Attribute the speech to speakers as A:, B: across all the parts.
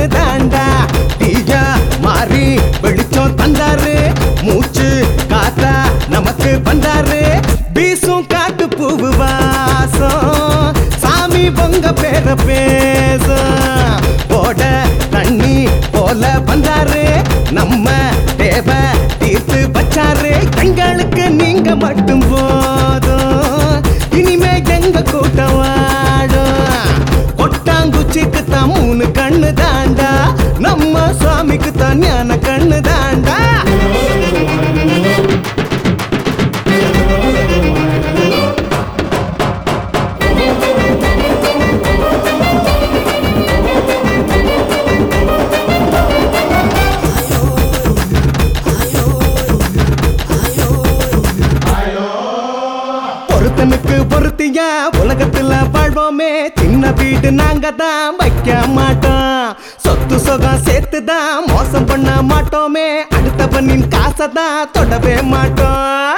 A: கண்ணு தாண்டா தீயா மாறி வெளிச்சம் தந்தாரு மூச்சு காத்தா நமக்கு வந்தாரு பீசும் காட்டு பூவு வாசம் சாமி பொங்க பேர பேசும் போட தண்ணி போல வந்தாரு நம்ம தேவை தீர்த்து வச்சாரு எங்களுக்கு நீங்க மட்டும் போதும் இனிமே எங்க கூட்டம் வாடும் கொட்டாங்குச்சிக்கு தான் மூணு கண்ணு தாண்டா நம்ம சுவாமிக்கு தான் ஞான கண்ணு தாண்டா பொருத்தனுக்கு பொருத்திய உலகத்துல வாழ்வோமே சின்ன வீடு நாங்க தான் வைக்க மாட்டோம் சொத்து சுகம் சேர்த்து தான் மோசம் பண்ண மாட்டோமே அடுத்த பண்ணின் காசை தான் தொடவே மாட்டோம்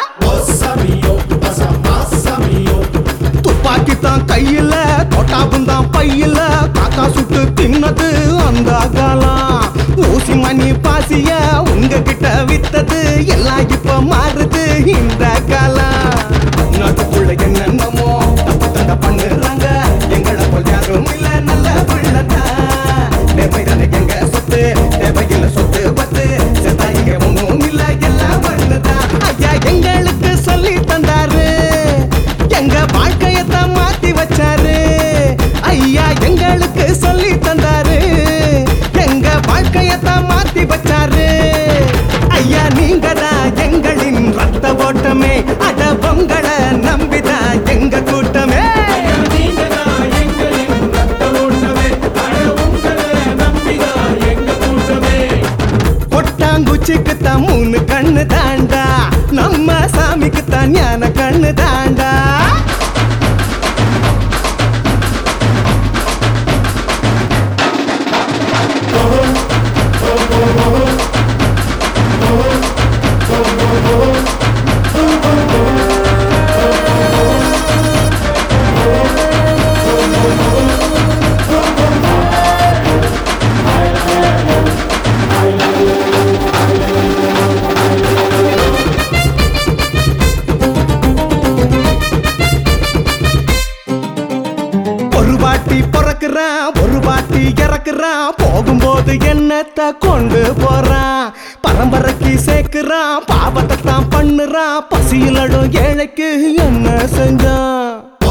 A: துப்பாக்கி தான் கையில தொட்டாப்பும் தான் பையில காக்கா சுட்டு தின்னது அந்த காலம் ஊசி மணி பாசிய உங்ககிட்ட வித்தது எல்லாம் இப்ப மாறுது இந்த காலம் நாட்டுக்குள்ள என்னென்னமோ தப்பு தண்டை பண்ணுறாங்க எங்களை போல் யாரும் இல்ல நல்ல பிள்ளைதா தேவைதானே எங்க சொத்து தேவையில்ல சொத்து பத்து செத்தா இங்க ஒண்ணும் இல்ல எல்லாம் பண்ணுதா ஐயா எங்களுக்கு சொல்லி தந்தாரு எங்க வாழ்க்கையத்தான் மாத்தி வச்சாரு ஐயா எங்களுக்கு சொல்லி தந்தாரு எங்க வாழ்க்கையத்தான் மாத்தி வச்சாரு ஐயா நீங்க தான் எங்களின் ரத்த ஓட்டமே அட பொங்கலை நம்பிதான் எங்க கூட்டமே கொட்டாங்குச்சிக்கு தான் மூணு கண்ணு தாண்டா நம்ம சாமிக்கு தான் ஞான கண்ணு தாண்டா ஒரு வாட்டி பிறக்குறான் ஒரு வாட்டி இறக்குறான் போகும்போது என்னத்தை கொண்டு போறான் பரம்பரைக்கு சேர்க்கிறான் பாவத்தை தான் பண்ணுறான் பசியிலடும் ஏழைக்கு என்ன செஞ்சான்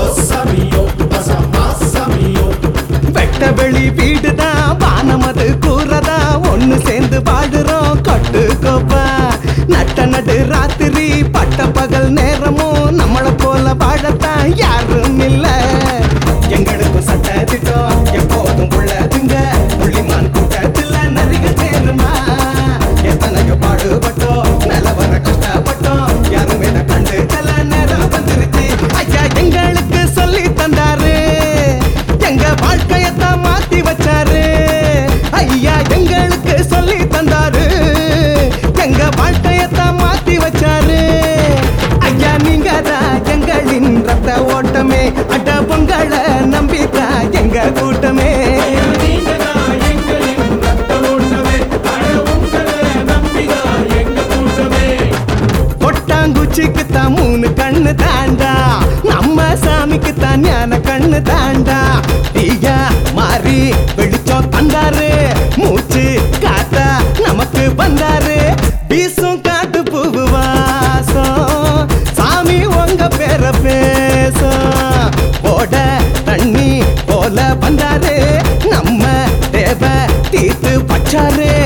A: வெட்ட வெளி வீடுதான் வானமது கூறதா ஒண்ணு சேர்ந்து வாடுறோம் கட்டு கோப்பா நட்ட நடு ராத்திரி பட்ட பகல் நேரமும் நம்மள போல வாழத்தான் யாரும் இல்ல எங்களுக்கு சட்ட திட்டம் எப்போதும் உள்ளதுங்க புள்ளிமான் கூட்டத்துல நரிக சேருமா எத்தனையோ பாடுபட்டோம் நிலவர கஷ்டப்பட்டோம் யாரும் இதை கண்டு சில நேரம் வந்துருச்சு ஐயா எங்களுக்கு சொல்லி தந்தாரு எங்க வாழ்க்கையத்தான் மாத்தி வச்சாரு ஐயா எங்களுக்கு சொல்லி தந்தாரு எங்க வாழ்க்கையத்தான் மாத்தி வச்சாரு ஐயா நீங்க தான் எங்களின் ரத்த ஓட்டமே அட பொங்கலை நம்பிதான் எங்க கூட்டமே கொட்டாங்குச்சிக்கு தான் மூணு கண்ணு தாண்டா நம்ம சாமிக்கு தான் ஞான கண்ணு தாண்டா தீயா மாறி வெளிச்சம் தந்தாரு மூச்சு காத்தா நமக்கு வந்தாரு பீசும் காட்டு பூவு வாசம் சாமி உங்க பேர பேசும் போட தண்ணி போல வந்தாரு நம்ம தேவை தீர்த்து பச்சாரு